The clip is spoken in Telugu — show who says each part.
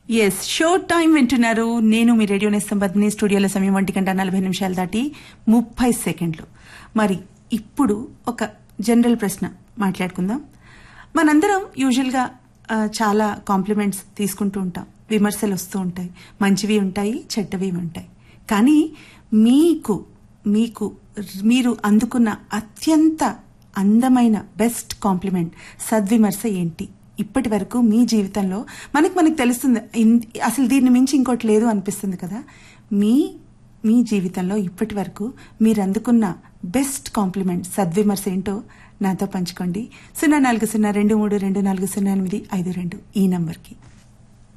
Speaker 1: ఎస్ షో టైం వింటున్నారు నేను మీ రేడియో నేస్తం బద్ని స్టూడియోలో సమయం ఒంటి గంట నలభై నిమిషాలు దాటి ముప్పై సెకండ్లు మరి ఇప్పుడు ఒక జనరల్ ప్రశ్న మాట్లాడుకుందాం మనందరం యూజువల్గా ఆ, చాలా కాంప్లిమెంట్స్ తీసుకుంటూ ఉంటాం విమర్శలు వస్తూ ఉంటాయి మంచివి ఉంటాయి చెడ్డవి ఉంటాయి కానీ మీకు మీకు మీరు అందుకున్న అత్యంత అందమైన బెస్ట్ కాంప్లిమెంట్ సద్విమర్శ ఏంటి ఇప్పటి వరకు మీ జీవితంలో మనకి మనకి తెలుస్తుంది ఇన్- అసలు దీన్ని మించి ఇంకోటి లేదు అనిపిస్తుంది కదా మీ మీ జీవితంలో ఇప్పటి వరకు మీరు అందుకున్న బెస్ట్ కాంప్లిమెంట్ సద్విమర్శ ఏంటో నాతో పంచుకోండి సున్నా నాలుగు సున్నా రెండు మూడు రెండు నాలుగు సున్నా ఎనిమిది ఐదు రెండు ఈ నంబర్కి